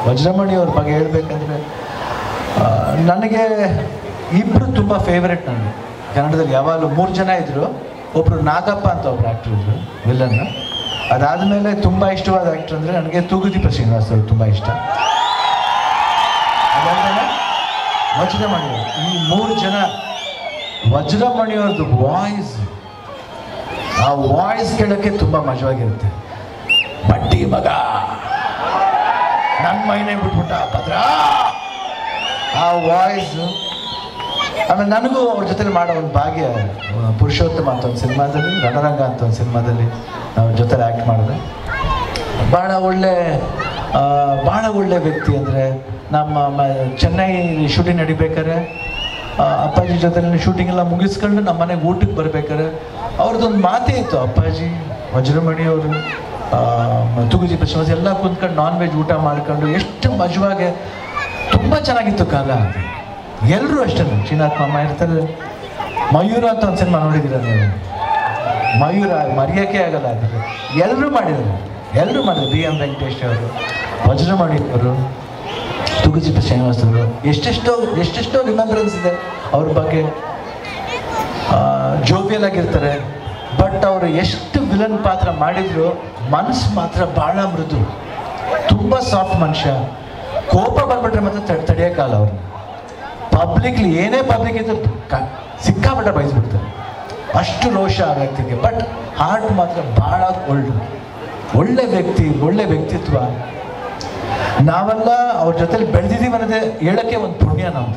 ವಜ್ರಮಣಿ ಅವ್ರ ಬಗ್ಗೆ ಹೇಳ್ಬೇಕಂದ್ರೆ ಆ, ನನಗೆ ಇಬ್ಬರು ತುಂಬ ಫೇವ್ರೆಟ್ ನನಗೆ ಕನ್ನಡದಲ್ಲಿ ಯಾವಾಗಲೂ ಮೂರು ಜನ ಇದ್ದರು ಒಬ್ಬರು ನಾಗಪ್ಪ ಅಂತ ಒಬ್ರು ಆ್ಯಕ್ಟ್ರ್ ಇದ್ದರು ವಿಲನ್ ಅದಾದಮೇಲೆ ತುಂಬ ಇಷ್ಟವಾದ ಆ್ಯಕ್ಟ್ರ್ ಅಂದರೆ ನನಗೆ ತೂಗುದೀಪ ಶ್ರೀನಿವಾಸ್ ಅವರು ತುಂಬ ಇಷ್ಟ ಅದಾದ್ಮೇಲೆ ವಜ್ರಮಣಿ ಅವರು. ಈ ಮೂರು ಜನ ವಜ್ರಮಣಿಯವ್ರದ್ದು ವಾಯ್ಸ್ ಆ ವಾಯ್ಸ್ ಕೇಳೋಕ್ಕೆ ತುಂಬ ಮಜವಾಗಿರುತ್ತೆ ಬಡ್ಡಿ ಮಗ ನನ್ನ ಮೈನೇ ಬಿಟ್ಬಿಟ್ಟ ಭದ್ರ ಆ ವಾಯ್ಸ್ ಆಮೇಲೆ ನನಗೂ ಅವ್ರ ಜೊತೆಲಿ ಮಾಡೋ ಒಂದು ಭಾಗ್ಯ ಆ, ಪುರುಷೋತ್ತಮ ಅಂತ ಒಂದು ಸಿನಿಮಾದಲ್ಲಿ ರಣರಂಗ ಅಂತ ಒಂದು ಸಿನಿಮಾದಲ್ಲಿ ನಾವು ಜೊತೆಲಿ ಆ್ಯಕ್ಟ್ ಮಾಡಿದೆ ಭಾಳ ಒಳ್ಳೆ ಆ, ಭಾಳ ಒಳ್ಳೆ ವ್ಯಕ್ತಿ ಅಂದರೆ ನಮ್ಮ ಮ ಚೆನ್ನೈ ಶೂಟಿಂಗ್ ನಡಿಬೇಕಾದ್ರೆ ಆ, ಅಪ್ಪಾಜಿ ಜೊತೆ ಶೂಟಿಂಗ್ ಎಲ್ಲ ಮುಗಿಸ್ಕೊಂಡು ನಮ್ಮ ಮನೆಗೆ ಊಟಕ್ಕೆ ಬರ್ಬೇಕಾದ್ರೆ ಅವ್ರದ್ದೊಂದು ಮಾತೇ ಇತ್ತು ಅಪ್ಪಾಜಿ ವಜ್ರಮಣಿ ಅವರು ತುಗುಜಿ ಪಶ್ಚಿಮ ಎಲ್ಲ ಕುಂತ್ಕೊಂಡು ನಾನ್ ವೆಜ್ ಊಟ ಮಾಡ್ಕೊಂಡು ಎಷ್ಟು ಮಜವಾಗಿ ತುಂಬ ಚೆನ್ನಾಗಿತ್ತು ಕಾಲ ಅದು ಎಲ್ಲರೂ ಅಷ್ಟೇ ಶ್ರೀನಾಥ್ ಮಾಮ ಇರ್ತಾರೆ ಮಯೂರ ಅಂತ ಒಂದು ಸಿನಿಮಾ ನೋಡಿದ್ದೀರ ನೀವು ಮಯೂರ ಮರೆಯೋಕ್ಕೆ ಆಗಲ್ಲ ಅದಕ್ಕೆ ಎಲ್ಲರೂ ಮಾಡಿದರು ಎಲ್ಲರೂ ಮಾಡಿದ್ರು ಬಿ ಎಂ ವೆಂಕಟೇಶ್ ಅವರು ವಜ್ರಮಣಿ ಅವರು ತುಗುಜಿಪ ಶ್ರೀನಿವಾಸ್ ಅವರು ಎಷ್ಟೆಷ್ಟೋ ಎಷ್ಟೆಷ್ಟೋ ರಿಮೆಂಬರೆನ್ಸ್ ಇದೆ ಅವ್ರ ಬಗ್ಗೆ ಜೋಬಿಯಲ್ ಆಗಿರ್ತಾರೆ ಬಟ್ ಅವರು ಎಷ್ಟು ವಿಲನ್ ಪಾತ್ರ ಮಾಡಿದ್ರು ಮನಸ್ಸು ಮಾತ್ರ ಭಾಳ ಮೃದು ತುಂಬ ಸಾಫ್ಟ್ ಮನುಷ್ಯ ಕೋಪ ಬಂದ್ಬಿಟ್ರೆ ಮಾತ್ರ ತಡ್ ತಡೆಯೋಕ್ಕಲ್ಲ ಅವ್ರನ್ನ ಪಬ್ಲಿಕ್ಲಿ ಏನೇ ಪಬ್ಲಿಕ್ ಇದ್ದು ಕ- ಸಿಕ್ಕಾಪಟ್ಟೆ ಬಯಸ್ಬಿಡ್ತಾರೆ ಅಷ್ಟು ರೋಷ ಆ ವ್ಯಕ್ತಿಗೆ ಬಟ್ ಹಾರ್ಟ್ ಮಾತ್ರ ಭಾಳ ಒಳ್ಳೆ ಒಳ್ಳೆ ವ್ಯಕ್ತಿ ಒಳ್ಳೆ ವ್ಯಕ್ತಿತ್ವ ನಾವೆಲ್ಲ ಅವ್ರ ಜೊತೆಲಿ ಬೆಳೆದಿದ್ದೀವಿ ಅನ್ನೋದೇ ಹೇಳೋಕ್ಕೆ ಒಂದು ಪುಣ್ಯ ನಮ್ದು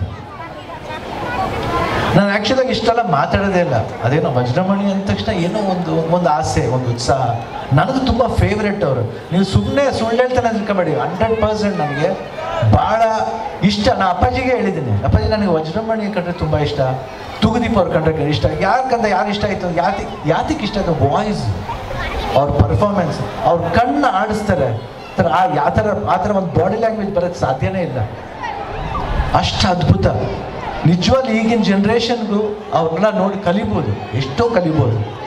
ನಾನು ಆ್ಯಕ್ಚುಲಾಗಿ ಇಷ್ಟೆಲ್ಲ ಮಾತಾಡೋದೇ ಇಲ್ಲ ಅದೇನೋ ವಜ್ರಮಣಿ ಅಂದ ತಕ್ಷಣ ಏನೋ ಒಂದು ಒಂದು ಆಸೆ ಒಂದು ಉತ್ಸಾಹ ನನಗೆ ತುಂಬ ಫೇವ್ರೆಟ್ ಅವರು ನೀವು ಸುಮ್ಮನೆ ಸುಳ್ಳು ಹೇಳ್ತಾನೆ ತಿಳ್ಕೊಬೇಡಿ ಹಂಡ್ರೆಡ್ ಪರ್ಸೆಂಟ್ ನನಗೆ ಭಾಳ ಇಷ್ಟ ನಾ ಅಪ್ಪಾಜಿಗೆ ಹೇಳಿದ್ದೀನಿ ಅಪ್ಪಾಜಿ ನನಗೆ ವಜ್ರಮಣಿ ಕಂಡ್ರೆ ತುಂಬ ಇಷ್ಟ ತೂಗುದೀಪ್ ಅವ್ರ ಕಂಡ್ರೆ ಇಷ್ಟ ಯಾಕಂದ್ರೆ ಯಾರು ಇಷ್ಟ ಆಯಿತು ಯಾತಿ ಯಾತಿಗೆ ಇಷ್ಟ ಆಯಿತು ವಾಯ್ಸ್ ಅವ್ರ ಪರ್ಫಾರ್ಮೆನ್ಸ್ ಅವ್ರ ಕಣ್ಣು ಆಡಿಸ್ತಾರೆ ಥರ ಆ ಯಾವ ಥರ ಆ ಥರ ಒಂದು ಬಾಡಿ ಲ್ಯಾಂಗ್ವೇಜ್ ಬರೋಕ್ಕೆ ಸಾಧ್ಯನೇ ಇಲ್ಲ ಅಷ್ಟು ಅದ್ಭುತ ನಿಜವಾಗ್ಲೂ ಈಗಿನ ಜನ್ರೇಷನ್ಗೂ ಅವ್ರನ್ನ ನೋಡಿ ಕಲಿಬೋದು ಎಷ್ಟೋ ಕಲಿಬೋದು